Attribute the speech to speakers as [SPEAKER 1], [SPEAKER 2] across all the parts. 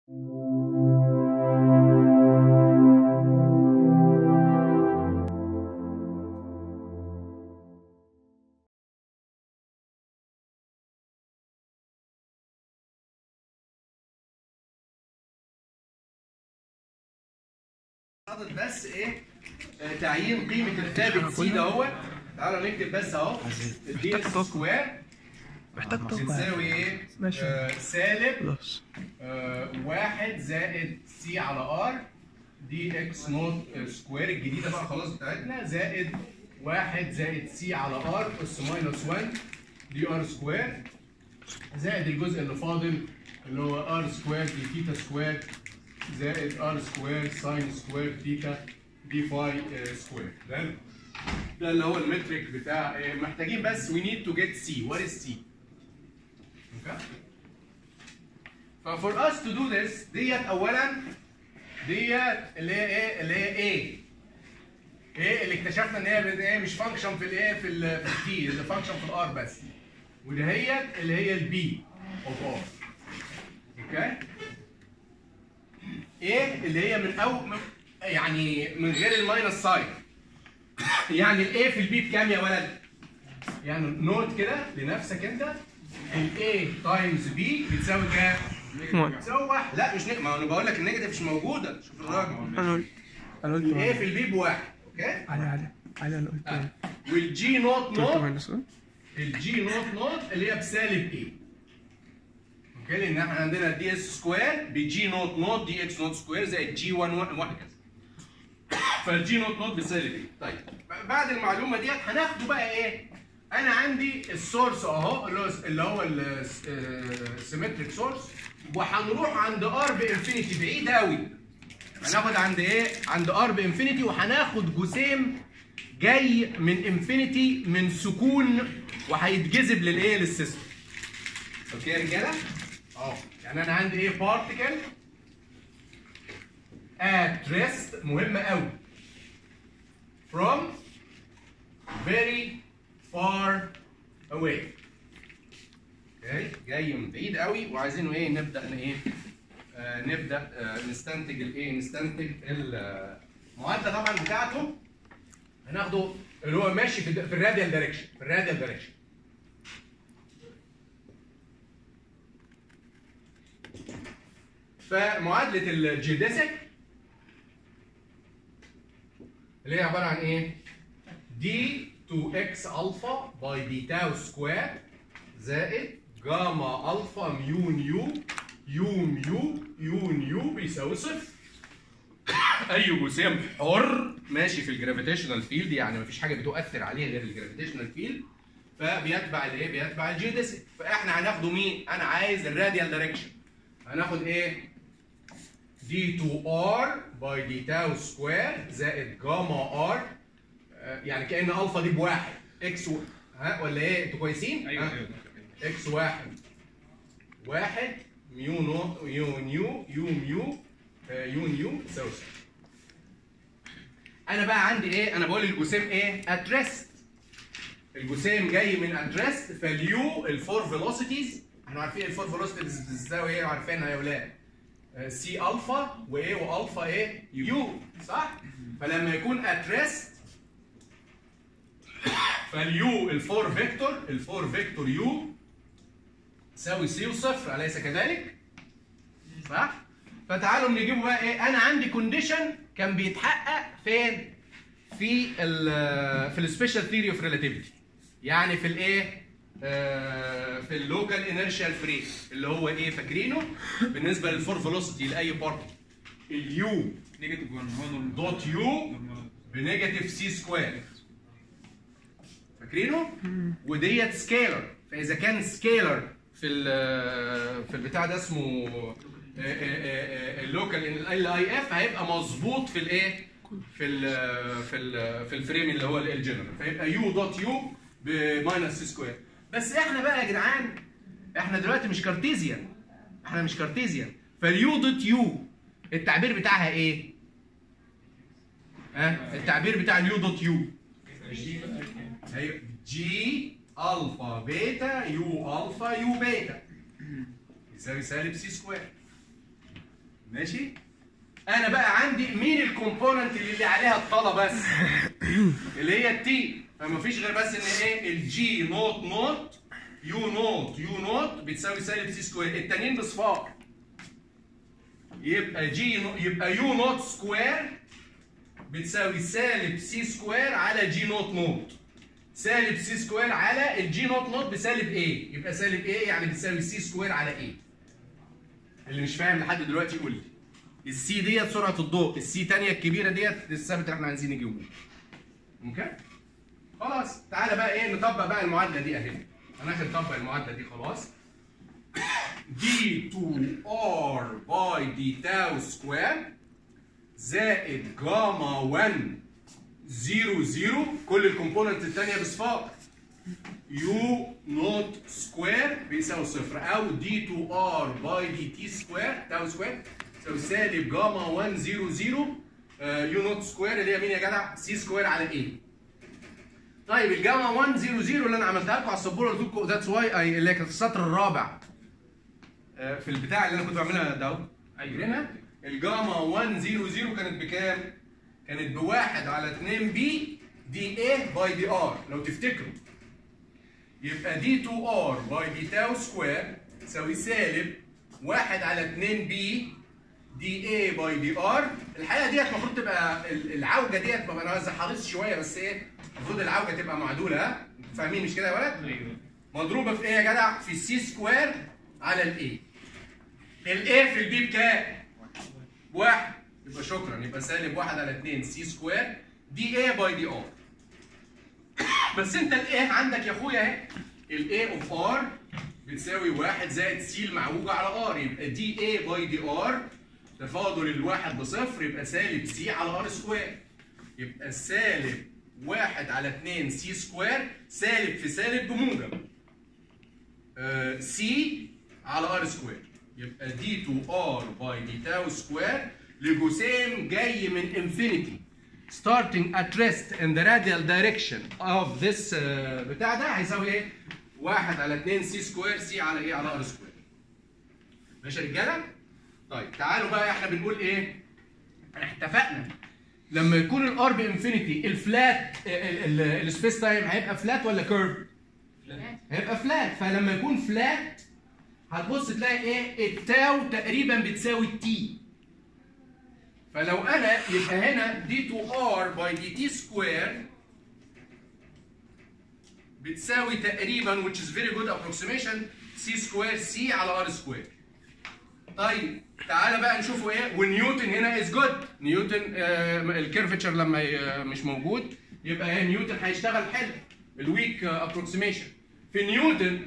[SPEAKER 1] فاضل بس ايه آه، تعيين قيمه الثابت سي ده هو تعالوا نكتب بس اهو الدي
[SPEAKER 2] محتاج
[SPEAKER 1] اس
[SPEAKER 2] طاقة.
[SPEAKER 1] سكوير
[SPEAKER 2] محتاج طاقة
[SPEAKER 1] بتساوي ايه؟
[SPEAKER 2] ماشي.
[SPEAKER 1] آه سالب
[SPEAKER 2] خلاص
[SPEAKER 1] آه واحد زائد سي على ار دي اكس نوت سكوير الجديده بقى خلاص بتاعتنا زائد واحد زائد سي على ار اس ماينس 1 دي ار سكوير زائد الجزء اللي فاضل اللي هو ار سكوير دي ثيتا سكوير زائد ار سكوير ساين سكوير ثيتا دي فاي آه، سكوير ده ده اللي هو المترك بتاع آه، محتاجين بس we need to get C what is C okay ففور us to do this ديت اولا ديت اللي هي ايه اللي هي ايه ايه اللي اكتشفنا ان هي بت- ايه مش فانكشن في الايه في ال في التي اللي فانكشن في الار بس ودهيت اللي هي البي اوف ار اوكي ايه اللي هي من او من- يعني من غير الماينس ساين يعني الايه في البي بكام يا ولد؟ يعني نوت كده لنفسك انت الاي تايمز بي بتساوي كام؟
[SPEAKER 2] واحد.
[SPEAKER 1] بتساوي واحد لا مش ن... ما انا بقول لك النيجاتيف مش موجوده شوف الراجل
[SPEAKER 2] انا قلت انا قلت
[SPEAKER 1] الايه
[SPEAKER 2] ماينس.
[SPEAKER 1] في البي بواحد اوكي؟
[SPEAKER 2] علي علي علي انا قلت ماينس.
[SPEAKER 1] والجي نوت
[SPEAKER 2] قلت
[SPEAKER 1] نوت
[SPEAKER 2] ماينس اه؟
[SPEAKER 1] الجي نوت نوت اللي هي بسالب ايه اوكي لان احنا عندنا دي اس سكوير بجي نوت نوت دي اكس نوت سكوير زائد جي 1 وهكذا فالجي نوت نوت بسالب ايه طيب ب- بعد المعلومه ديت هناخده بقى ايه انا عندي السورس اهو اللي هو اللي هو السيمتريك سورس وهنروح عند ار بانفينيتي بعيد قوي هناخد عند ايه عند ار بانفينيتي وهناخد جسيم جاي من انفينيتي من سكون وهيتجذب للايه للسيستم اوكي يا رجاله اه يعني انا عندي ايه بارتيكل at rest مهمه قوي from very far away اوكي جاي من بعيد قوي وعايزينه ايه نبدا ن- ايه آه نبدا آه نستنتج الايه نستنتج المعادله طبعا بتاعته هناخده اللي هو ماشي في, الد- في الراديال دايركشن في الراديال دايركشن فمعادله الجيوديسك اللي هي عباره عن ايه؟ دي 2 اكس الفا باي دي تاو سكوير زائد جاما الفا ميو نيو يو ميو يو نيو بيساوي صفر اي جسيم حر ماشي في الجرافيتيشنال فيلد يعني مفيش حاجه بتؤثر عليه غير الجرافيتيشنال فيلد فبيتبع الايه بيتبع الجيوديسك فاحنا هناخده مين انا عايز الراديال دايركشن هناخد ايه دي 2 ار باي دي تاو سكوير زائد جاما ار يعني كان الفا دي بواحد اكس و... ها ولا ايه انتوا كويسين؟
[SPEAKER 3] ايوه
[SPEAKER 1] ها؟
[SPEAKER 3] ايوه
[SPEAKER 1] اكس واحد واحد ميو نو يو نيو يو ميو آه، يو نيو تساوي صفر. انا بقى عندي ايه؟ انا بقول الجسيم ايه؟ اتريست الجسيم جاي من اتريست فاليو الفور فيلوسيتيز احنا عارفين الفور فيلوسيتيز بتساوي ايه عارفينها يا اولاد سي الفا وايه والفا ايه؟ يو صح؟ فلما يكون اتريست فاليو الفور فيكتور الفور فيكتور يو تساوي سي وصفر اليس كذلك؟ صح؟ فتعالوا نجيبه بقى ايه؟ انا عندي كونديشن كان بيتحقق فين؟ في ال في السبيشال ثيوري اوف ريلاتيفيتي يعني في الايه؟ آه، في اللوكال انرشال فريم اللي هو ايه فاكرينه؟ بالنسبه للفور فيلوسيتي لاي بارتي اليو
[SPEAKER 3] نيجاتيف 1 هو
[SPEAKER 1] دوت يو بنيجاتيف سي سكوير فاكرينه؟ وديت سكيلر فاذا كان سكيلر في ال في البتاع ده اسمه اللوكال ال اي اف هيبقى مظبوط في الايه؟ في ال في ال في الفريم اللي هو الجنرال فيبقى يو دوت يو بماينس سي سكوير بس احنا بقى يا جدعان احنا دلوقتي مش كارتيزيان احنا مش كارتيزيان فاليو دوت يو التعبير بتاعها ايه؟ ها التعبير بتاع اليو دوت يو ايوه جي الفا بيتا يو الفا يو بيتا يساوي سالب سي سكوير ماشي انا بقى عندي مين الكومبوننت اللي, اللي عليها الطلا بس اللي هي التي فما فيش غير بس ان ايه الجي نوت نوت يو نوت يو نوت بتساوي سالب سي سكوير التانيين بصفار يبقى جي نو- يبقى يو نوت سكوير بتساوي سالب سي سكوير على جي نوت نوت سالب سي سكوير على الجي نوت نوت بسالب ايه يبقى سالب ايه يعني بتساوي سي سكوير على ايه اللي مش فاهم لحد دلوقتي يقول لي السي ديت سرعه الضوء السي تانية الكبيره ديت الثابت اللي احنا عايزين نجيبه اوكي خلاص تعالى بقى ايه نطبق بقى المعادله دي اهي هناخد نطبق المعادله دي خلاص دي 2 ار باي دي تاو سكوير زائد جاما 1 0 0 كل الكومبوننت الثانيه بصفار يو نوت سكوير بيساوي صفر او دي 2 ار باي دي تي سكوير تاو سكوير يساوي سالب جاما 1 0 0 آه، يو نوت سكوير اللي هي مين يا جدع؟ سي سكوير على ايه؟ طيب الجاما 1 0 0 اللي انا عملتها لكم على السبوره قلت لكم ذاتس واي اللي هي كانت في السطر الرابع آه، في البتاع اللي انا كنت بعملها ده اهو ايوه الجاما 1 0 0 كانت بكام؟ كانت بواحد على 2 بي دي ايه باي دي ار لو تفتكروا يبقى دي 2 ار باي دي تاو سكوير تساوي سالب واحد على 2 بي دي اي باي دي ار الحقيقه ديت المفروض تبقى ال- العوجه ديت ببقى انا عايز حريص شويه بس ايه المفروض العوجه تبقى معدوله ها فاهمين مش كده يا ولد؟
[SPEAKER 3] ايوه
[SPEAKER 1] مضروبه في ايه يا جدع؟ في السي سكوير على الاي. الاي في البي بكام؟ واحد يبقى شكرا يبقى سالب واحد على 2 سي سكوير دي اي باي دي ار. بس انت الايه عندك يا اخويا اهي الاي اوف ار بتساوي واحد زائد سي المعوجه على ار يبقى دي اي باي دي ار تفاضل الواحد بصفر يبقى سالب سي على ار سكوير. يبقى سالب واحد على 2 سي سكوير سالب في سالب بموجب. سي على ار سكوير يبقى دي 2 ار باي دي تاو سكوير لجسيم جاي من انفينيتي starting at rest in the radial direction of this آه، بتاع ده هيساوي ايه؟ 1 على 2 سي سكوير سي على ايه؟ على ار سكوير. ماشي يا رجاله؟ طيب تعالوا بقى احنا بنقول ايه؟ احنا اتفقنا لما يكون الار بانفينيتي الفلات السبيس تايم هيبقى فلات ولا كيرف؟ هيبقى فلات فلما يكون فلات هتبص تلاقي ايه التاو تقريبا بتساوي التي فلو انا يبقى هنا دي 2 ار باي دي تي سكوير بتساوي تقريبا which is very good approximation سي سكوير سي على ار سكوير طيب تعالى بقى نشوفوا ايه ونيوتن هنا از جود نيوتن آه الكيرفتشر لما ي- آه، مش موجود يبقى هي نيوتن هيشتغل حلو الويك ابروكسيميشن في نيوتن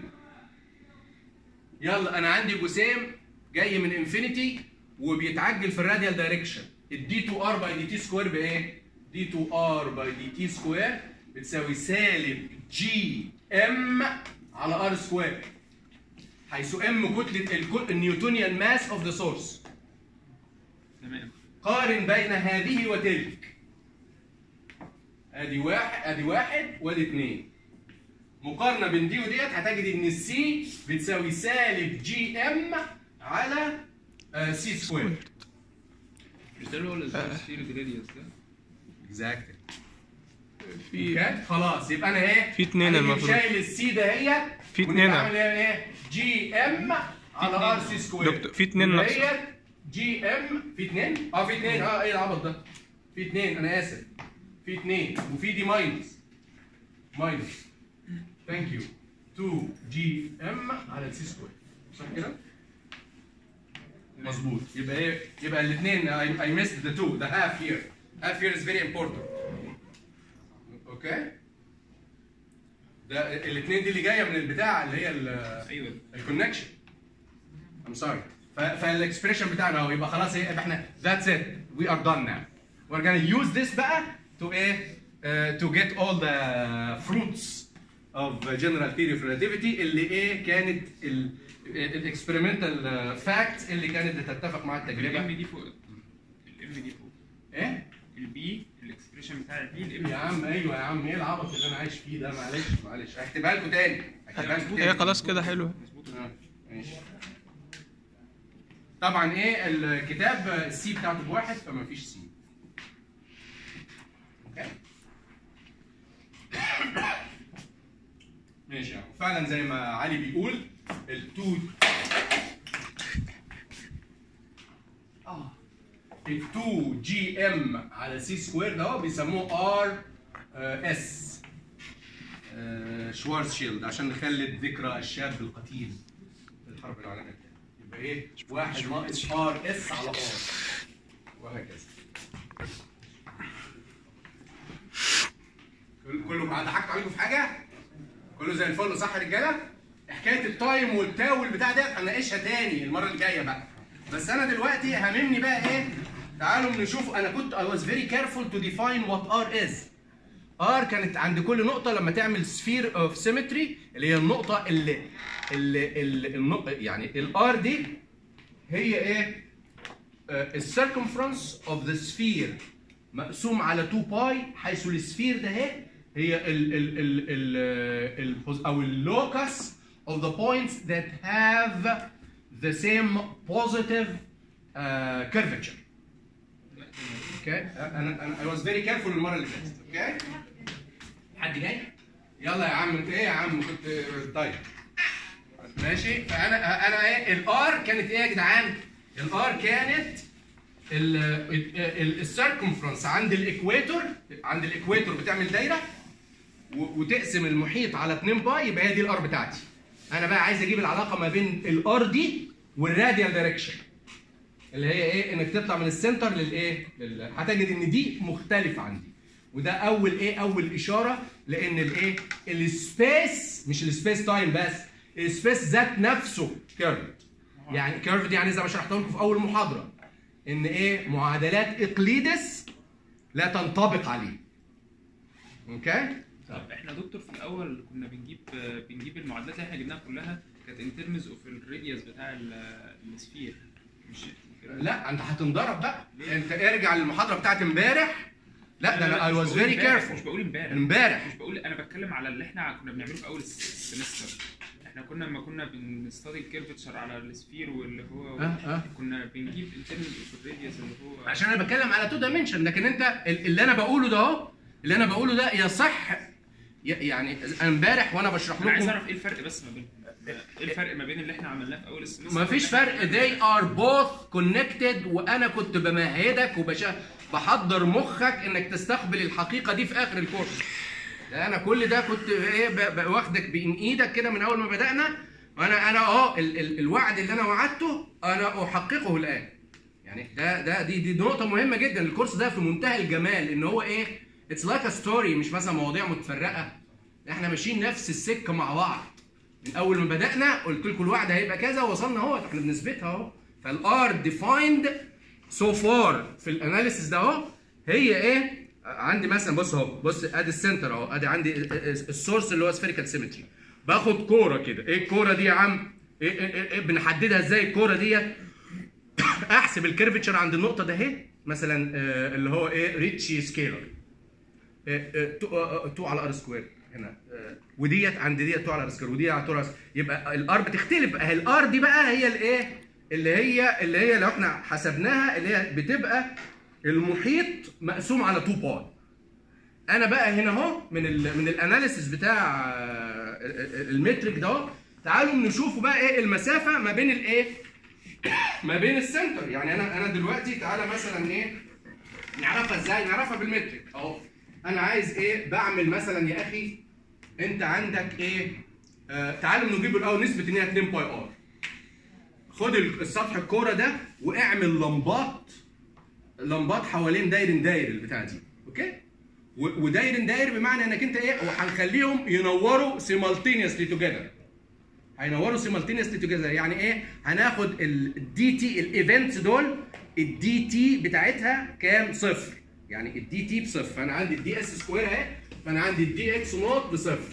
[SPEAKER 1] يلا انا عندي جسيم جاي من انفينيتي وبيتعجل في الراديال دايركشن الدي 2 ار باي دي تي سكوير بايه؟ دي 2 ار باي دي تي سكوير بتساوي سالب جي ام على ار سكوير حيث ام كتله الكل النيوتونيان ماس اوف ذا سورس
[SPEAKER 3] تمام
[SPEAKER 1] قارن بين هذه وتلك ادي واحد ادي واحد وادي اثنين مقارنه بين دي وديت هتجد ان السي بتساوي سالب جي ام على آه سي سكوير
[SPEAKER 3] مش ده اللي هو السفير راديوس ده
[SPEAKER 1] اكزاكتلي
[SPEAKER 2] في
[SPEAKER 1] اوكي خلاص يبقى انا ايه
[SPEAKER 2] في اتنين
[SPEAKER 1] هنيجي
[SPEAKER 2] المفروض.
[SPEAKER 1] شايل السي دهيت
[SPEAKER 2] في اتنين.
[SPEAKER 1] ونعمل ايه جي ام على ار سي سكوير
[SPEAKER 2] دكتور، في اتنين ناقص.
[SPEAKER 1] دهيت جي ام في اتنين اه في اتنين اه ايه العبط ده في اتنين انا اسف في اتنين وفي دي ماينس ماينس ثانك يو 2 جي ام على سي سكوير صح كده؟ مظبوط يبقى ايه يبقى الاثنين I, I missed the two the half here half here is very important اوكي ده الاثنين دي اللي جايه من البتاع اللي هي
[SPEAKER 3] ايوه
[SPEAKER 1] الكونكشن I'm sorry فالاكسبريشن بتاعنا اهو يبقى خلاص ايه يبقى احنا that's it we are done now we're gonna use this بقى to ايه uh, to get all the fruits of general theory of relativity اللي ايه كانت الاكسبيرمنتال فاكت اللي كانت بتتفق مع
[SPEAKER 3] الام
[SPEAKER 1] التجربه
[SPEAKER 3] دي فوق الام دي فوق
[SPEAKER 1] ايه
[SPEAKER 3] البي الاكسبريشن بتاع البي الام
[SPEAKER 1] يا عم ايوه يا عم ايه العبط اللي انا عايش فيه ده معلش معلش هكتبها لكم تاني هكتبها لكم
[SPEAKER 2] هي
[SPEAKER 1] تاني
[SPEAKER 2] خلاص كده حلوه
[SPEAKER 3] مظبوط
[SPEAKER 1] آه، ماشي طبعا ايه الكتاب السي بتاعته بواحد فما فيش سي اوكي ماشي يعني فعلا زي ما علي بيقول ال2 اه ال 2 جي ام على سي سكوير ده هو بيسموه ار اس شوارزشيلد عشان نخلد ذكرى الشاب القتيل في الحرب العالميه الثانيه يبقى ايه؟ واحد ناقص ار اس على ار وهكذا كل- كله ضحكت عليكم في حاجه؟ كله زي الفل صح يا رجاله؟ حكايه التايم والتاو والبتاع ديت هنناقشها تاني المره اللي جايه بقى بس انا دلوقتي هاممني بقى ايه؟ تعالوا نشوف انا كنت I was very careful to define what R is R كانت عند كل نقطة لما تعمل sphere of symmetry اللي هي النقطة اللي اللي, اللي النقطة يعني ال R دي هي ايه؟ ال circumference of the sphere مقسوم على 2 باي حيث السفير ده اهي هي ال ال ال ال ال او اللوكس of the points that have the same positive uh, curvature. اوكي انا انا I was very careful المره اللي فاتت اوكي حد جاي؟ يلا يا عم انت ايه يا عم كنت طيب ماشي فانا انا ايه الار كانت ايه يا جدعان؟ الار كانت السيركمفرنس عند الاكويتور عند الاكويتور بتعمل دايره و- وتقسم المحيط على 2 باي يبقى هي دي الار بتاعتي انا بقى عايز اجيب العلاقه ما بين الار دي والراديال دايركشن اللي هي ايه انك تطلع من السنتر للايه لل... هتجد ان دي مختلفه عن دي وده اول ايه اول اشاره لان الايه السبيس مش السبيس تايم بس السبيس ذات نفسه كيرفد يعني كيرفد يعني زي ما شرحت لكم في اول محاضره ان ايه معادلات اقليدس لا تنطبق عليه اوكي
[SPEAKER 3] طب احنا دكتور في الاول كنا بنجيب بنجيب المعادلات اللي احنا جبناها كلها كانت ان ترمز اوف الراديوس بتاع ال- السفير مش
[SPEAKER 1] لا انت هتنضرب بقى انت ارجع للمحاضره بتاعت امبارح لا ده انا اي
[SPEAKER 3] مش
[SPEAKER 1] واز
[SPEAKER 3] بقول
[SPEAKER 1] فيري
[SPEAKER 3] امبارح،
[SPEAKER 1] كيرفول
[SPEAKER 3] مش بقول امبارح
[SPEAKER 1] امبارح
[SPEAKER 3] مش بقول انا بتكلم على اللي احنا كنا بنعمله في اول السمستر احنا كنا لما كنا بنستدي الكيرفتشر على السفير واللي هو
[SPEAKER 1] اه اه
[SPEAKER 3] كنا بنجيب الترمز اوف الراديوس اللي هو
[SPEAKER 1] عشان انا بتكلم على تو دايمنشن لكن انت ال- اللي انا بقوله ده اهو اللي انا بقوله ده يصح ي- يعني امبارح وانا بشرح
[SPEAKER 3] انا عايز
[SPEAKER 1] لكم
[SPEAKER 3] اعرف ايه الفرق بس ما بينهم ايه الفرق ما بين اللي احنا عملناه في اول السمستر
[SPEAKER 1] ما فيش
[SPEAKER 3] واللي
[SPEAKER 1] فرق
[SPEAKER 3] إحنا
[SPEAKER 1] they are both connected وانا كنت بمهدك وبشا بحضر مخك انك تستقبل الحقيقه دي في اخر الكورس ده انا كل ده كنت ايه ب- ب- واخدك بين ايدك كده من اول ما بدانا وانا انا اهو ال- ال- الوعد اللي انا وعدته انا احققه الان يعني ده ده دي دي نقطه مهمه جدا الكورس ده في منتهى الجمال ان هو ايه اتس لايك ستوري مش مثلا مواضيع متفرقه احنا ماشيين نفس السكه مع بعض من اول ما بدانا قلت لكم الوعد هيبقى كذا وصلنا اهو احنا بنثبتها اهو فالار ديفايند سو فار في الاناليسيس ده اهو هي ايه عندي مثلا بص اهو بص ادي السنتر اهو ادي عندي السورس اللي هو سفيريكال سيمتري باخد كوره كده ايه الكوره دي يا عم إيه, إيه, إيه, ايه بنحددها ازاي الكوره ديت احسب الكيرفتشر عند النقطه ده اهي مثلا آه، اللي هو ايه ريتشي سكيلر 2 على ار سكوير هنا آه، وديت عند ديت 2 على ار سكوير ودي على 2 على R square. يبقى الار بتختلف اهي الار دي بقى هي الايه اللي هي اللي هي لو احنا حسبناها اللي هي بتبقى المحيط مقسوم على 2 باي انا بقى هنا اهو من ال من الاناليسيس بتاع آه، المترك ده اهو تعالوا نشوفوا بقى ايه المسافه ما بين الايه ما بين السنتر يعني انا انا دلوقتي تعالى مثلا ايه نعرفها ازاي نعرفها بالمترك اهو انا عايز ايه بعمل مثلا يا اخي انت عندك ايه آه تعالوا نجيب الاول نسبه ان هي 2 باي ار خد ال- السطح الكوره ده واعمل لمبات لمبات حوالين داير داير البتاع دي اوكي و- وداير داير بمعنى انك انت ايه وهنخليهم ينوروا سيمالتينيوسلي توجذر هينوروا سيمالتينيوسلي توجذر يعني ايه هناخد الدي تي الايفنتس دول الدي تي بتاعتها كام صفر يعني الدي تي بصفر فانا عندي الدي اس سكوير اهي فانا عندي الدي اكس نوت بصفر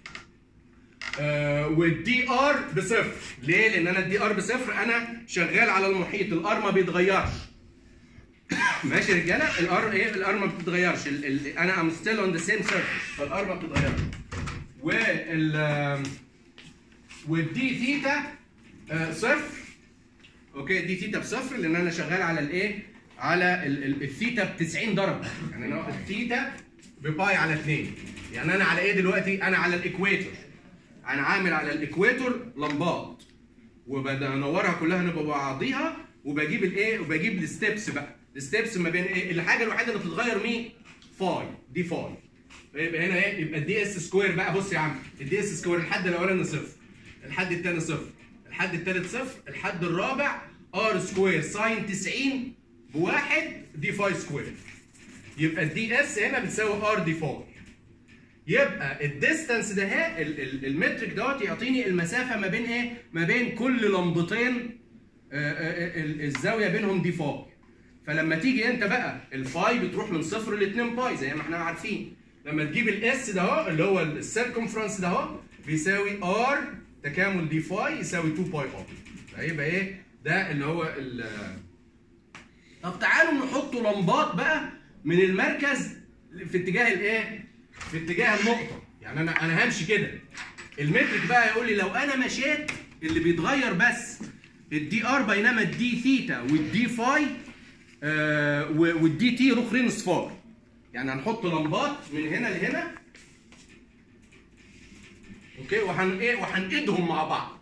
[SPEAKER 1] آه والدي ار بصفر ليه لان انا الدي ار بصفر انا شغال على المحيط الار ما بيتغيرش ماشي يا رجاله الار ايه الار ما بتتغيرش ال ال انا ام ستيل اون ذا سيم سيرفيس فالار ما بتتغيرش وال والدي ثيتا آه، صفر اوكي دي ثيتا بصفر لان انا شغال على الايه على ال- ال- الثيتا ب 90 درجه يعني انا الثيتا بباي على 2 يعني انا على ايه دلوقتي انا على الايكويتور انا عامل على الايكويتور لمبات وبنورها كلها نبقى بعضيها وبجيب الايه وبجيب الستبس بقى الستبس ما بين ايه الحاجه الوحيده اللي بتتغير مين فاي دي فاي يبقى هنا ايه يبقى الدي اس سكوير بقى بص يا عم الدي اس سكوير الحد الاولاني صفر الحد الثاني صفر الحد الثالث صفر الحد الرابع ار سكوير ساين 90 بواحد دي فاي سكوير يبقى الدي اس هنا بتساوي ار دي فاي يبقى الديستانس ده ها ال- ال- المترك دوت يعطيني المسافه ما بين ايه؟ ما بين كل لمبتين آه، آه، ال- الزاويه بينهم دي فاي فلما تيجي انت بقى الفاي بتروح من صفر ل 2 باي زي ما احنا عارفين لما تجيب الاس ده اهو اللي هو السيركمفرنس ده اهو بيساوي ار تكامل دي فاي يساوي 2 باي ار فيبقى ايه ده اللي هو ال طب تعالوا نحط لمبات بقى من المركز في اتجاه الايه؟ في اتجاه النقطة، يعني انا انا همشي كده. المترك بقى يقول لي لو انا مشيت اللي بيتغير بس الدي ار بينما الدي ثيتا والدي فاي آه و- والدي تي رخرين صفار. يعني هنحط لمبات من هنا لهنا اوكي وهن ايه وهنقيدهم مع بعض.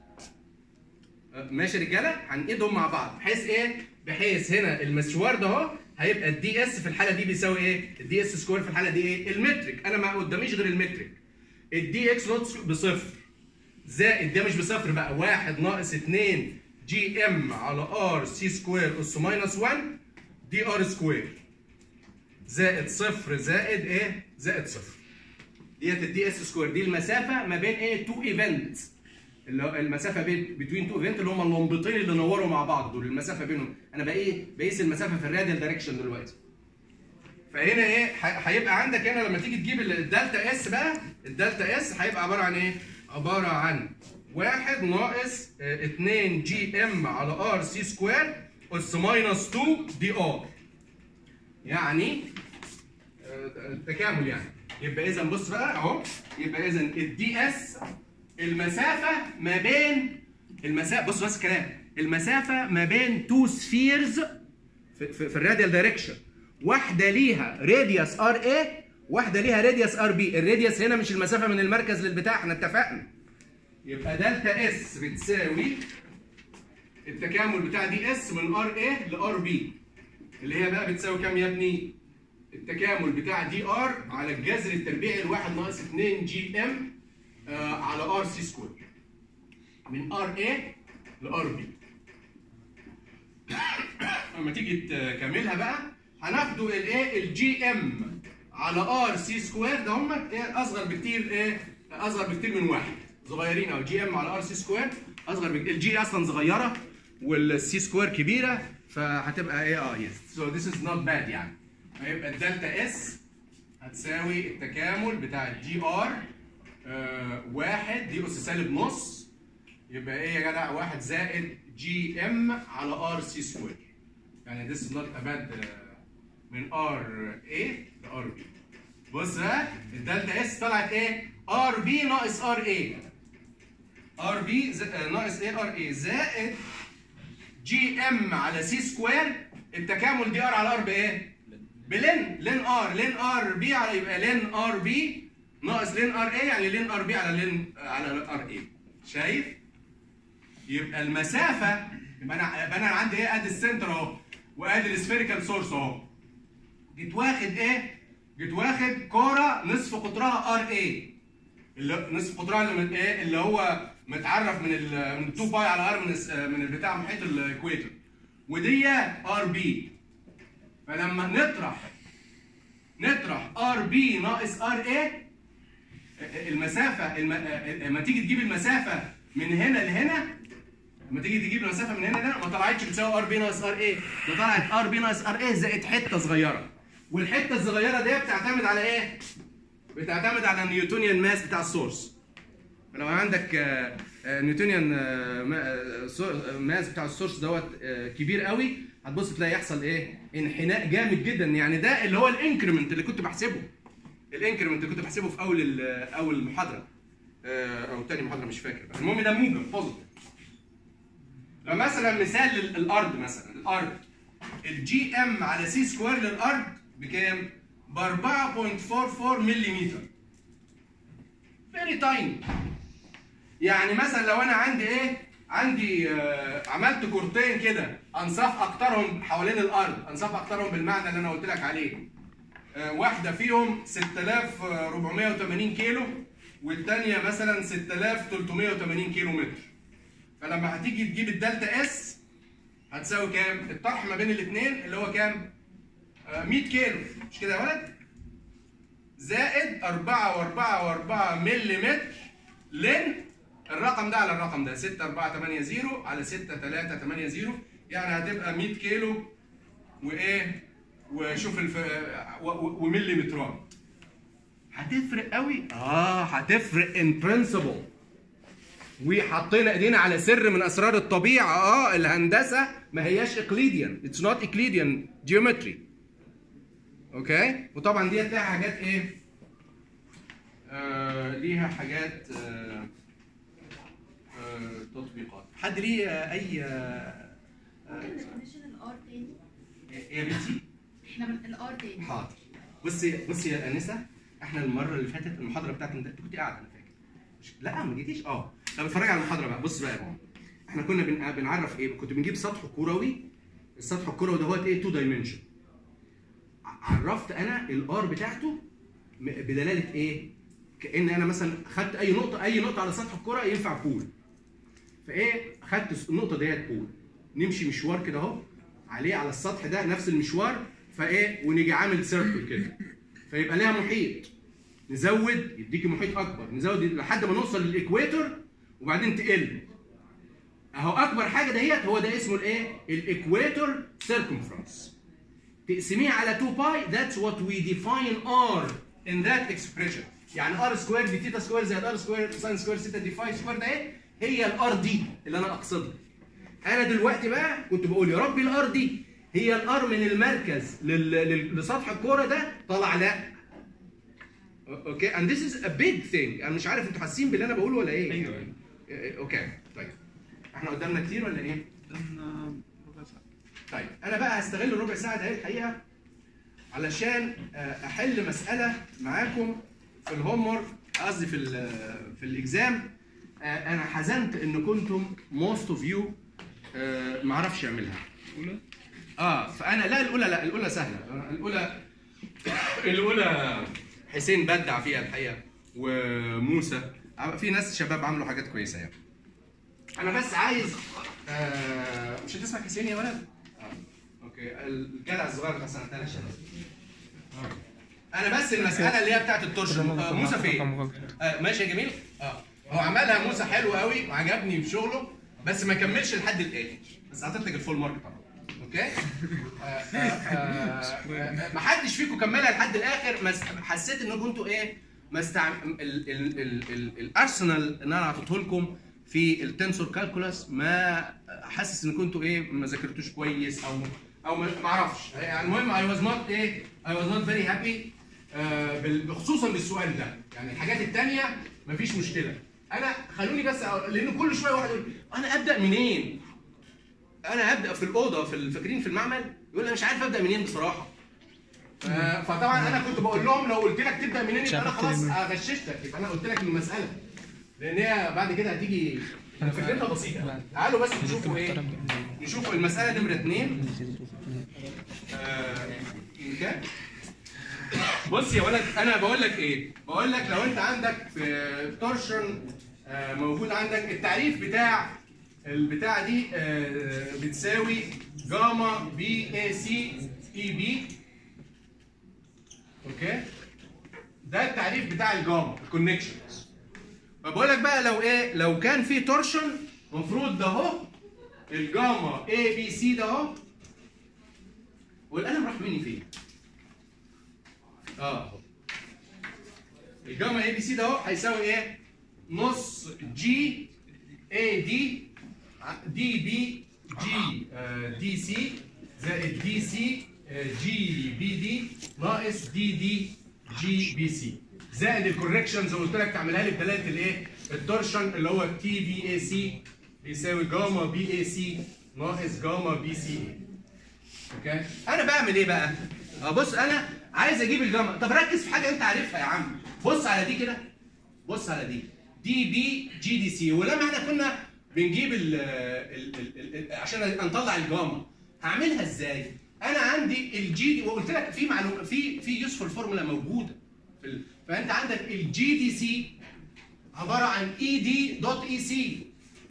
[SPEAKER 1] ماشي يا رجاله هنقيدهم مع بعض بحيث ايه بحيث هنا المشوار ده اهو هيبقى الدي اس في الحاله دي بيساوي ايه الدي اس سكوير في الحاله دي ايه المترك انا ما قداميش غير المترك الدي اكس نوت بصفر زائد ده مش بصفر بقى واحد ناقص 2 جي ام على ار سي سكوير اس ماينس 1 دي ار سكوير زائد صفر زائد ايه زائد صفر ديت الدي اس سكوير دي المسافه ما بين ايه تو ايفنتس اللي هو المسافه بين بتوين تو ايفنت اللي هم اللمبتين اللي نوروا مع بعض دول المسافه بينهم انا بقى بقيس المسافه في الراديال دايركشن دلوقتي فهنا ايه ح- هيبقى عندك هنا لما تيجي تجيب الدلتا اس بقى الدلتا اس هيبقى عباره عن ايه عباره عن واحد ناقص 2 جي ام على ار سي سكوير اس ماينس 2 دي ار يعني آه، تكامل يعني يبقى اذا بص بقى اهو يبقى اذا الدي اس المسافه ما بين المسافه بص بس الكلام المسافه ما بين تو سفيرز في, في, في الراديال دايركشن واحده ليها راديوس ار اي واحده ليها راديوس ار بي الراديوس هنا مش المسافه من المركز للبتاع احنا اتفقنا يبقى دلتا اس بتساوي التكامل بتاع دي اس من ار اي لار بي اللي هي بقى بتساوي كام يا ابني التكامل بتاع دي ار على الجذر التربيعي الواحد ناقص 2 جي ام آه على ار سي سكوير من ار اي لار بي لما تيجي تكملها بقى هناخدوا الايه الجي ام على ار سي سكوير ده هم ايه اصغر بكتير ايه اصغر بكتير من واحد صغيرين او جي ام على ار سي سكوير اصغر بكتير الجي اصلا صغيره والسي سكوير كبيره فهتبقى ايه اه يس سو ذيس از نوت باد يعني هيبقى الدلتا اس هتساوي التكامل بتاع الجي ار آه واحد دي اس سالب نص يبقى ايه يا جدع واحد زائد جي ام على ار سي سكوير يعني this is not a bad uh, من ار اي لار بي بص بقى الدلتا اس طلعت ايه ار بي ناقص ار اي ار بي ناقص ايه ار اي زائد جي ام على سي سكوير التكامل دي ار على ار بايه بلين لين ار لين ار بي على يبقى لين ار بي ناقص لين ار اي يعني لين ار بي على لين على ار اي شايف يبقى المسافه يبقى انا يبقى انا عندي ايه ادي السنتر اهو وادي السفيريكال سورس اهو جيت واخد ايه جيت واخد كوره نصف قطرها ار اي اللي نصف قطرها اللي من ايه اللي هو متعرف من ال من 2 باي على ار من الس- من البتاع محيط الاكويتر ودي ار بي فلما نطرح نطرح ار بي ناقص ار اي المسافه الم... لما تيجي تجيب المسافه من هنا لهنا لما تيجي تجيب المسافه من هنا لهنا ما طلعتش بتساوي ار بي ناقص ار اي ده طلعت ار بي ناقص ار اي زائد حته صغيره والحته الصغيره دي بتعتمد على ايه؟ بتعتمد على النيوتونيان ماس بتاع السورس لو عندك آه، آه، نيوتونيان آه، ما- آه، سو- آه، ماس بتاع السورس دوت آه، كبير قوي هتبص تلاقي يحصل ايه؟ انحناء جامد جدا يعني ده اللي هو الانكريمنت اللي كنت بحسبه الانكريمنت اللي كنت بحسبه في اول ال- اول المحاضره آه، او تاني محاضره مش فاكر المهم ده موجب بوزيتيف فمثلا مثال للارض مثلا الارض الجي ام على سي سكوير للارض بكام؟ ب 4.44 ملم فيري تايني يعني مثلا لو انا عندي ايه؟ عندي آه عملت كورتين كده انصاف اقطارهم حوالين الارض، انصاف اقطارهم بالمعنى اللي انا قلت لك عليه. آه واحده فيهم 6480 كيلو والثانيه مثلا 6380 كيلو متر. فلما هتيجي تجيب الدلتا اس هتساوي كام؟ الطرح ما بين الاثنين اللي هو كام؟ آه 100 كيلو مش كده يا ولد؟ زائد 4 و4 و4 ملم لن الرقم ده على الرقم ده 6 4 8 0 على 6 3 8 0 يعني هتبقى 100 كيلو وايه وشوف الف... و- و- ومليمترات هتفرق قوي اه هتفرق ان برنسبل وحطينا ايدينا على سر من اسرار الطبيعه اه الهندسه ما هياش اقليديان اتس نوت اقليديان جيومتري اوكي وطبعا ديت ليها حاجات ايه آه ليها حاجات آه آه تطبيقات حد ليه آه، اي آه
[SPEAKER 4] ممكن نديفينيشن الار تاني
[SPEAKER 1] إيه يا بنتي
[SPEAKER 4] احنا من الار تاني
[SPEAKER 1] حاضر بصي بصي يا انسه احنا المره اللي فاتت المحاضره بتاعتك انت كنت قاعده انا فاكر مش- لا ما جيتيش اه طب اتفرج على المحاضره بقى بص بقى يا ماما احنا كنا بن... بنعرف ايه كنت بنجيب سطح كروي السطح الكروي ده هو ايه 2 دايمنشن عرفت انا الار بتاعته م- بدلاله ايه كان انا مثلا خدت اي نقطه اي نقطه على سطح الكره ينفع بول فايه خدت النقطه ديت بول نمشي مشوار كده اهو عليه على السطح ده نفس المشوار فايه ونيجي عامل سيركل كده فيبقى ليها محيط نزود يديكي محيط اكبر نزود لحد ما نوصل للاكويتور وبعدين تقل اهو اكبر حاجه دهيت هو ده اسمه الايه الاكويتور سيركمفرنس تقسميه على 2 باي that's what we define r in that expression يعني r سكوير دي تيتا سكوير زائد r سكوير ساين سكوير سيتا دي فاي سكوير ده ايه هي الار دي اللي انا اقصدها انا دلوقتي بقى كنت بقول يا ربي الار دي هي الار من المركز لل... لل... لسطح الكوره ده طلع لا اوكي and this is a big thing انا مش عارف انتوا حاسين باللي انا بقوله ولا ايه
[SPEAKER 3] ايوه ايوه
[SPEAKER 1] إيه، اوكي طيب احنا قدامنا كتير ولا ايه
[SPEAKER 3] قدامنا ربع ساعه
[SPEAKER 1] طيب انا بقى هستغل الربع ساعه ده الحقيقه علشان آه، احل مساله معاكم في الهوم ورك قصدي في ال في الاكزام آه، انا حزنت ان كنتم موست اوف يو ما اعرفش اعملها
[SPEAKER 3] اولى
[SPEAKER 1] اه فانا لا الاولى لا الاولى سهله آه، الاولى الاولى حسين بدع فيها الحقيقه وموسى عم- في ناس شباب عملوا حاجات كويسه يعني انا بس عايز آه مش هتسمع حسين يا ولد؟ اه اوكي الجدع الصغير بتاع سنه ثالثه شباب انا بس المساله اللي هي بتاعت التورشن آه موسى فين؟ آه ماشي يا جميل؟ اه هو عملها موسى حلو قوي وعجبني في شغله بس ما كملش لحد الاخر بس اعطيت لك الفول مارك طبعا اوكي؟ آه، آه، آه، آه، ما حدش فيكم كملها لحد الاخر بس حسيت انكم انتوا ايه؟ ما استعم... ال... ال... ال... ال... الارسنال اللي انا اعطيته لكم في التنسور كالكولاس ما حاسس ان كنتوا ايه ما ذاكرتوش كويس او او ما ما اعرفش يعني المهم اي واز نوت ايه اي واز نوت فيري هابي خصوصا بالسؤال ده يعني الحاجات الثانيه مفيش مشكله انا خلوني بس أقول- لان كل شويه واحد يقول انا ابدا منين؟ انا هبدا في الاوضه في فاكرين في المعمل يقول انا مش عارف ابدا منين بصراحه ف- فطبعا انا كنت بقول لهم لو قلت لك تبدا منين يبقى انا خلاص غششتك يبقى انا قلت لك المساله لان هي بعد كده هتيجي فكرتها بسيطه تعالوا بس نشوفوا ايه نشوفوا المساله نمره اثنين آه، اوكي بص يا ولد انا بقول لك ايه بقول لك لو انت عندك في تورشن آه، موجود عندك التعريف بتاع البتاع دي آه، بتساوي جاما بي اي سي اي بي اوكي ده التعريف بتاع الجاما الكونكشنز فبقول لك بقى لو ايه لو كان في تورشن المفروض ده اهو الجاما اي بي سي ده اهو والقلم راح مني فين؟ اه اهو الجاما اي بي سي ده اهو هيساوي ايه؟ نص جي اي دي دي بي جي آه، دي سي زائد دي سي آه، جي بي دي ناقص دي دي جي بي سي زائد الكوركشنز اللي قلت لك تعملها لي بدلاله الايه؟ التورشن اللي هو تي في اي سي بيساوي جاما بي اي سي ناقص جاما بي سي اي اوكي انا بعمل ايه بقى اه بص انا عايز اجيب الجاما طب ركز في حاجه انت عارفها يا عم بص على دي كده بص على دي دي بي جي دي سي ولما احنا كنا بنجيب ال ال ال ال عشان نطلع الجاما هعملها ازاي انا عندي الجي دي وقلت لك في معلومه في في يوسفول فورمولا موجوده في ال... فانت عندك الجي دي سي عباره عن اي دي دوت اي سي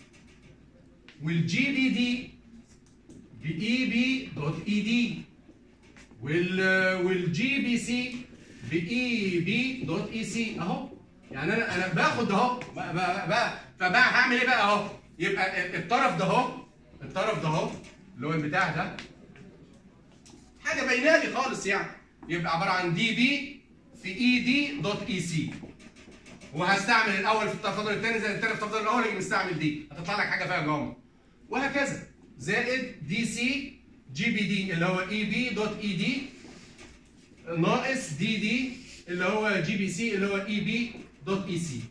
[SPEAKER 1] والجي دي دي باي بي دوت اي دي وال والجي بي سي باي بي دوت اي سي اهو يعني انا انا باخد اهو ب- ب- ب- فبقى هعمل ايه بقى اهو يبقى الطرف ده اهو الطرف ده اهو اللي هو البتاع ده حاجه باينه لي خالص يعني يبقى عباره عن دي بي في اي دي دوت اي سي وهستعمل الاول في التفاضل الثاني زي الثاني في التفاضل الاول اللي مستعمل دي هتطلع لك حاجه فيها جاما وهكذا زائد دي سي جي بي دي اللي هو اي بي دوت اي دي ناقص دي دي اللي هو جي بي سي اللي هو اي بي دوت اي سي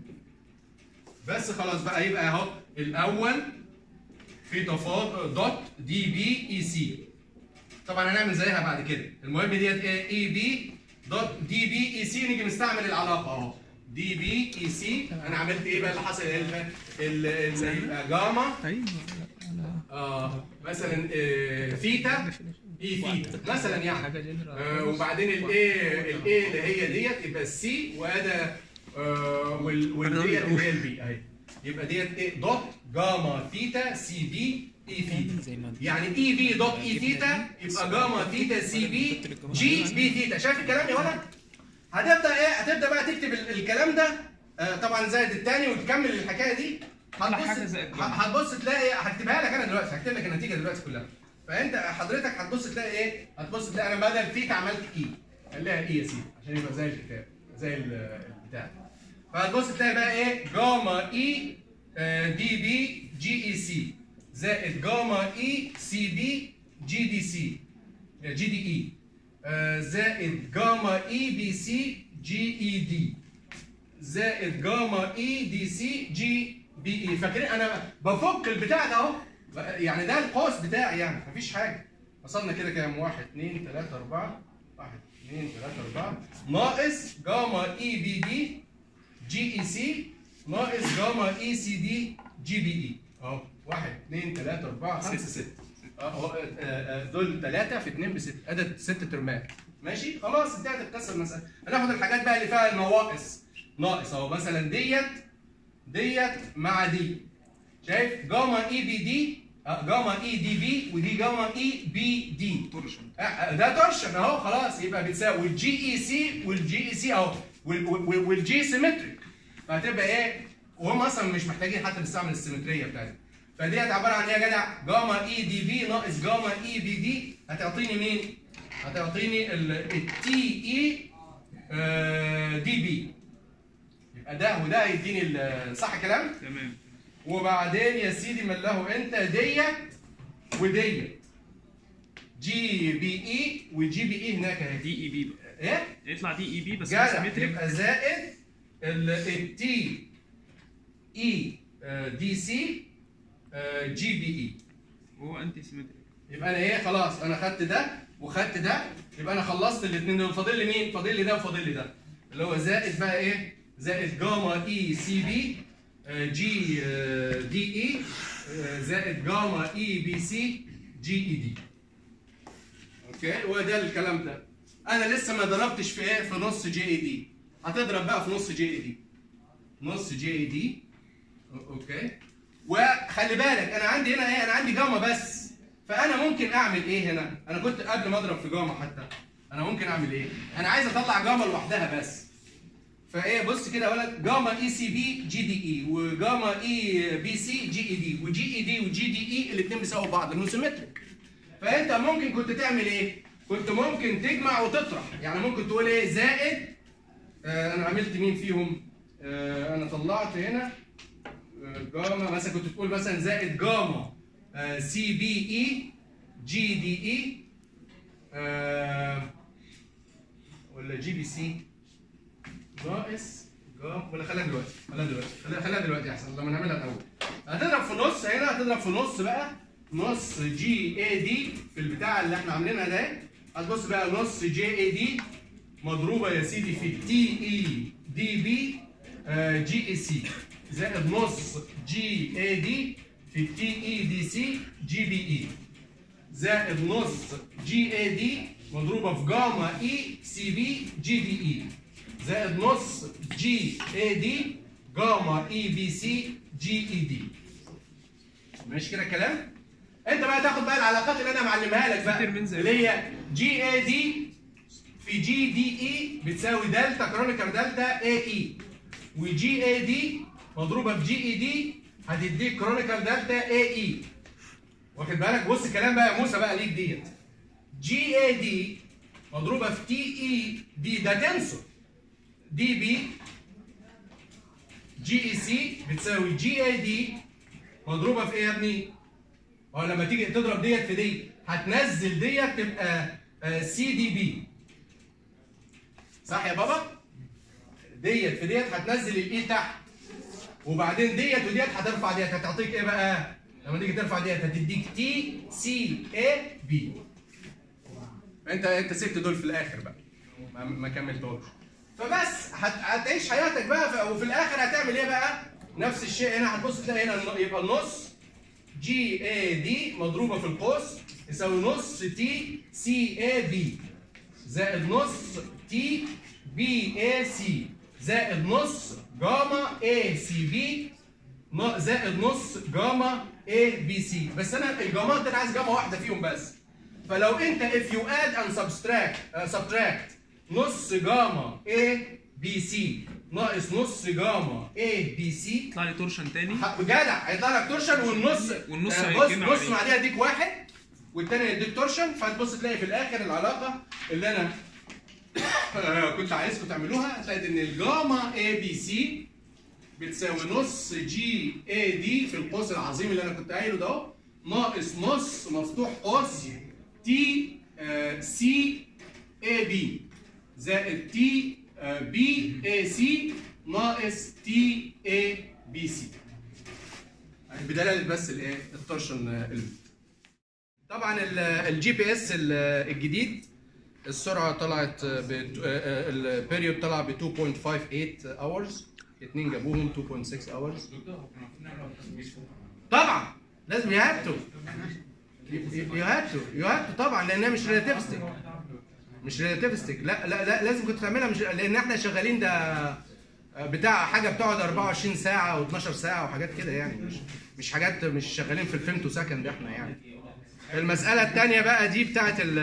[SPEAKER 1] بس خلاص بقى يبقى اهو الاول في تفاضل دوت دي بي اي سي طبعا هنعمل زيها بعد كده المهم ديت ايه اي بي دوت دي بي اي سي نيجي نستعمل العلاقه اهو دي بي اي سي انا عملت ايه بقى اللي حصل ايه اللي فات؟ ال- ال- يبقى جاما
[SPEAKER 2] ايوه انا
[SPEAKER 1] آه مثلا آه ثيتا اي ثيتا مثلا يعني
[SPEAKER 2] حاجه جنرال
[SPEAKER 1] آه وبعدين الاي الاي اللي هي ديت يبقى السي وادي آه وال- والديت اللي هي البي اهي يبقى ديت ايه دوت جاما ثيتا سي بي اي ثيتا
[SPEAKER 2] زي ما
[SPEAKER 1] يعني اي بي دوت اي ثيتا يبقى جاما ثيتا سي بي جي بي ثيتا شايف الكلام يا ولد؟ هتبدا ايه؟ هتبدا بقى تكتب ال- الكلام ده آه طبعا زائد الثاني وتكمل الحكايه دي
[SPEAKER 3] طلع
[SPEAKER 1] هتبص
[SPEAKER 3] حاجة زائد جاما.
[SPEAKER 1] ه- هتبص تلاقي هكتبها لك انا دلوقتي هكتب لك النتيجه دلوقتي كلها فانت حضرتك هتبص تلاقي ايه؟ هتبص تلاقي انا بدل ثيتا عملت اي خليها اي يا سيدي عشان يبقى زي الكتاب زي ال- البتاع فهتبص تلاقي بقى ايه؟ جاما اي آه، دي بي جي اي سي زائد جاما اي سي بي جي دي سي جي دي اي آه، زائد جاما اي بي سي جي اي دي زائد جاما اي دي سي جي بي اي فاكرين انا بفك البتاع ده اهو يعني ده القوس بتاعي يعني مفيش حاجه وصلنا كده كام واحد اثنين ثلاثة أربعة واحد اثنين ثلاثة أربعة ناقص جاما اي بي دي جي اي سي ناقص جاما اي سي دي جي بي اي اهو واحد اثنين ثلاثة أربعة خمسة ستة اهو آه، آه، دول ثلاثة في اثنين بستة عدد ست ترمات ماشي خلاص انتهت القصة المسألة هناخد الحاجات بقى اللي فيها النواقص ناقص اهو مثلا ديت ديت مع دي شايف جاما اي بي دي آه، جاما اي دي بي ودي جاما اي بي دي
[SPEAKER 3] تورشن
[SPEAKER 1] آه، آه، ده تورشن اهو خلاص يبقى بتساوي والجي اي سي والجي اي سي اهو وال- وال- والجي سيمتريك فهتبقى ايه وهم اصلا مش محتاجين حتى نستعمل السيمتريه بتاعتهم فديت عباره عن ايه يا جدع جاما اي دي بي ناقص جاما اي بي دي هتعطيني مين هتعطيني التي اي دي بي يبقى ده وده هيديني ال- صح الكلام
[SPEAKER 3] تمام
[SPEAKER 1] وبعدين يا سيدي من له انت ديت وديت جي بي اي وجي بي اي هناك اهي
[SPEAKER 3] دي اي بي بقى
[SPEAKER 1] ايه
[SPEAKER 3] يطلع دي اي بي بس
[SPEAKER 1] جدع
[SPEAKER 3] سيمتريك
[SPEAKER 1] يبقى زائد التي اي دي سي جي بي اي
[SPEAKER 3] وهو انتي سيمتريك
[SPEAKER 1] يبقى انا ايه خلاص انا خدت ده وخدت ده يبقى انا خلصت الاثنين دول فاضل لي مين؟ فاضل لي ده وفاضل لي ده اللي هو زائد بقى ايه؟ زائد جاما اي سي بي جي آه، دي اي آه، زائد جاما اي بي سي جي اي دي اوكي وده الكلام ده انا لسه ما ضربتش في ايه؟ في نص جي اي دي هتضرب بقى في نص جي اي دي نص جي اي دي اوكي وخلي بالك انا عندي هنا ايه انا عندي جاما بس فانا ممكن اعمل ايه هنا انا كنت قبل ما اضرب في جاما حتى انا ممكن اعمل ايه انا عايز اطلع جاما لوحدها بس فايه بص كده يا ولد جاما اي سي بي جي دي اي وجاما اي بي سي جي اي دي وجي اي دي وجي دي اي الاثنين بيساووا بعض لانه سيمتريك فانت ممكن كنت تعمل ايه كنت ممكن تجمع وتطرح يعني ممكن تقول ايه زائد آه انا عملت مين فيهم آه انا طلعت هنا آه، جاما مثلا كنت تقول مثلا زائد جاما آه سي بي اي جي دي اي آه ولا جي بي سي ناقص جام ولا خليها دلوقتي خليها دلوقتي خليها خليها دلوقتي احسن لما نعملها الاول هتضرب في نص هنا هتضرب في نص بقى نص جي اي دي في البتاع اللي احنا عاملينها ده هتبص بقى نص جي اي دي مضروبه يا سيدي في تي اي دي بي جي اي سي زائد نص جي اي دي في تي اي دي سي جي بي اي زائد نص جي اي دي مضروبه في جاما اي سي بي جي بي اي زائد نص جي اي دي جاما اي بي سي جي اي دي ماشي كده الكلام انت بقى تاخد بقى العلاقات اللي انا معلمها لك بقى
[SPEAKER 3] من زي-
[SPEAKER 1] اللي هي جي اي دي في جي دي اي بتساوي دلتا كرونيكال دلتا اي اي وجي اي دي مضروبه في جي اي دي هتديك كرونيكال دلتا اي اي واخد بالك بص الكلام بقى يا موسى بقى ليك ديت جي اي دي مضروبه في تي اي دي ده تنسور دي بي جي اي سي بتساوي جي اي دي مضروبه في ايه يا ابني؟ اه لما تيجي تضرب ديت في دي هتنزل ديت تبقى سي دي بي صح يا بابا؟ ديت في ديت هتنزل الاي تحت وبعدين ديت وديت هترفع ديت هتعطيك ايه بقى؟ لما تيجي ترفع ديت هتديك تي سي اي بي انت انت سبت دول في الاخر بقى ما, ما كملتهمش فبس هت... هتعيش حياتك بقى ف... وفي الاخر هتعمل ايه بقى؟ نفس الشيء هنا هتبص تلاقي هنا الن- يبقى النص جي اي دي مضروبه في القوس يساوي نص تي سي اي بي زائد نص تي بي اي سي زائد نص جاما اي سي بي ن- زائد نص جاما اي بي سي بس انا الجامات انا عايز جاما واحده فيهم بس فلو انت if you add and subtract uh, subtract نص جاما A B C ناقص نص جاما A B C
[SPEAKER 3] يطلع لي تورشن تاني
[SPEAKER 1] ح- جدع هيطلع لك تورشن والنص
[SPEAKER 3] والنص
[SPEAKER 1] آه، بص
[SPEAKER 3] هيتجمع
[SPEAKER 1] نص
[SPEAKER 3] عليه.
[SPEAKER 1] مع دي هيديك واحد والتاني هيديك تورشن فهتبص تلاقي في الاخر العلاقه اللي انا آه، كنت عايزكم تعملوها هتلاقي ان الجاما A B C بتساوي نص جي اي دي في القوس العظيم اللي انا كنت قايله ده اهو ناقص نص مفتوح قوس تي سي اي بي زائد تي بي اي سي ناقص تي اي بي سي بدلاله بس الايه التورشن آه، ال- طبعا الجي بي اس الجديد السرعه طلعت البيريود طلع ب 2.58 اورز اثنين جابوهم 2.6 اورز طبعا لازم يو هاف تو يو هاف تو يو هاف تو طبعا لانها مش ريلاتيفستيك مش ريلاتيفستيك لا لا لا لازم كنت تعملها مش لان احنا شغالين ده بتاع حاجه بتقعد 24 ساعه و12 ساعه وحاجات كده يعني مش مش حاجات مش شغالين في الفيمتو سكند احنا يعني المساله الثانيه بقى دي بتاعت ال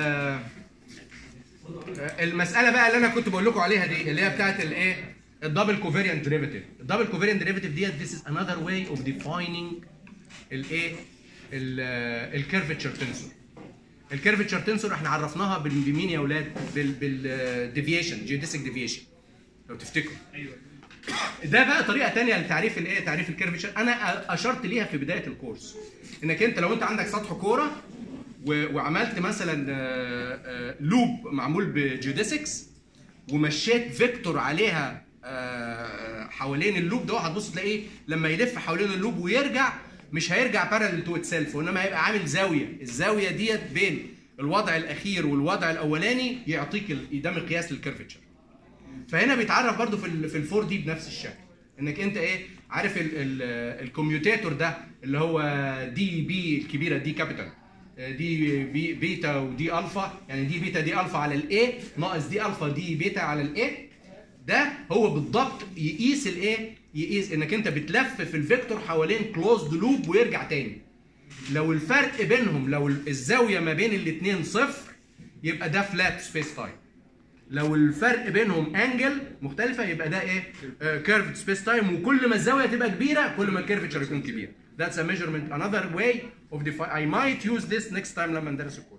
[SPEAKER 1] المساله بقى اللي انا كنت بقول لكم عليها دي اللي هي بتاعت الايه الدبل كوفيريانت ديريفيتيف الدبل كوفيريانت ديريفيتيف ديت this is another way of defining الايه الكيرفتشر تنسور الكيرفتشر تنسور احنا عرفناها بال- بمين يا اولاد بالديفيشن جيوديسيك ديفيشن لو تفتكروا
[SPEAKER 3] ايوه
[SPEAKER 1] ده بقى طريقه تانية لتعريف الايه تعريف الكيرفتشر انا أ- اشرت ليها في بدايه الكورس انك انت لو انت عندك سطح كوره و- وعملت مثلا آه، آه، لوب معمول بجيوديسكس ومشيت فيكتور عليها آه، حوالين اللوب ده هتبص تلاقيه لما يلف حوالين اللوب ويرجع مش هيرجع بارلل تو اتسيلف وانما هيبقى عامل زاويه الزاويه ديت بين الوضع الاخير والوضع الاولاني يعطيك ال- ده مقياس للكيرفتشر فهنا بيتعرف برضو في ال في الفور دي بنفس الشكل انك انت ايه عارف ال ال الكوميوتيتور ده اللي هو دي بي الكبيره دي كابيتال دي بي بيتا ودي الفا يعني دي بيتا دي الفا على الاي ناقص دي الفا دي بيتا على الاي ده هو بالضبط يقيس الايه يقيس انك انت بتلف في الفيكتور حوالين كلوزد لوب ويرجع تاني لو الفرق بينهم لو الزاويه ما بين الاثنين صفر يبقى ده فلات سبيس تايم لو الفرق بينهم انجل مختلفه يبقى ده ايه كيرفد سبيس تايم وكل ما الزاويه تبقى كبيره كل ما الكيرفتشر يكون كبير that's a measurement another way of defi I might use this next time لما ندرس الكورس